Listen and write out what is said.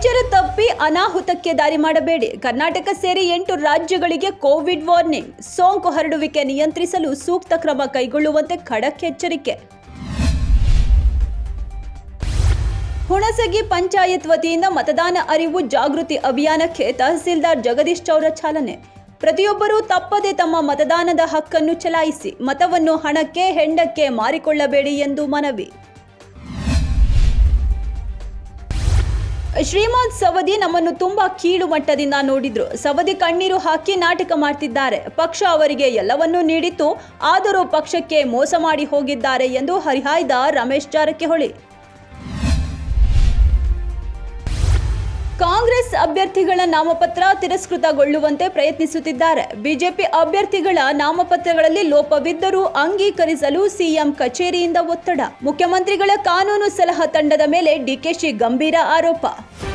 ಎಚ್ಚರ ತಪ್ಪಿ ಅನಾಹುತಕ್ಕೆ ದಾರಿ ಮಾಡಬೇಡಿ ಕರ್ನಾಟಕ ಸೇರಿ ಎಂಟು ರಾಜ್ಯಗಳಿಗೆ ಕೋವಿಡ್ ವಾರ್ನಿಂಗ್ ಸೋಂಕು ಹರಡುವಿಕೆ ನಿಯಂತ್ರಿಸಲು ಸೂಕ್ತ ಕ್ರಮ ಕೈಗೊಳ್ಳುವಂತೆ ಖಡಕ್ ಎಚ್ಚರಿಕೆ ಹುಣಸಗಿ ಪಂಚಾಯತ್ ವತಿಯಿಂದ ಮತದಾನ ಅರಿವು ಜಾಗೃತಿ ಅಭಿಯಾನಕ್ಕೆ ತಹಸೀಲ್ದಾರ್ ಜಗದೀಶ್ ಚೌರ ಚಾಲನೆ ಪ್ರತಿಯೊಬ್ಬರೂ ತಪ್ಪದೆ ತಮ್ಮ ಮತದಾನದ ಹಕ್ಕನ್ನು ಚಲಾಯಿಸಿ ಮತವನ್ನು ಹಣಕ್ಕೆ ಹೆಂಡಕ್ಕೆ ಮಾರಿಕೊಳ್ಳಬೇಡಿ ಎಂದು ಮನವಿ ಶ್ರೀಮಂತ್ ಸವದಿ ನಮ್ಮನ್ನು ತುಂಬಾ ಕೀಳು ಮಟ್ಟದಿಂದ ನೋಡಿದ್ರು ಸವದಿ ಕಣ್ಣೀರು ಹಾಕಿ ನಾಟಕ ಮಾಡ್ತಿದ್ದಾರೆ ಪಕ್ಷ ಅವರಿಗೆ ಎಲ್ಲವನ್ನೂ ನೀಡಿತ್ತು ಆದರೂ ಪಕ್ಷಕ್ಕೆ ಮೋಸ ಮಾಡಿ ಹೋಗಿದ್ದಾರೆ ಎಂದು ಹರಿಹಾಯ್ದ ರಮೇಶ್ ಜಾರಕಿಹೊಳಿ ಕಾಂಗ್ರೆಸ್ ಅಭ್ಯರ್ಥಿಗಳ ನಾಮಪತ್ರ ತಿರಸ್ಕೃತಗೊಳ್ಳುವಂತೆ ಪ್ರಯತ್ನಿಸುತ್ತಿದ್ದಾರೆ ಬಿಜೆಪಿ ಅಭ್ಯರ್ಥಿಗಳ ನಾಮಪತ್ರಗಳಲ್ಲಿ ಲೋಪವಿದ್ದರೂ ಅಂಗೀಕರಿಸಲು ಸಿಎಂ ಕಚೇರಿಯಿಂದ ಒತ್ತಡ ಮುಖ್ಯಮಂತ್ರಿಗಳ ಕಾನೂನು ಸಲಹಾ ತಂಡದ ಮೇಲೆ ಡಿಕೆಶಿ ಗಂಭೀರ ಆರೋಪ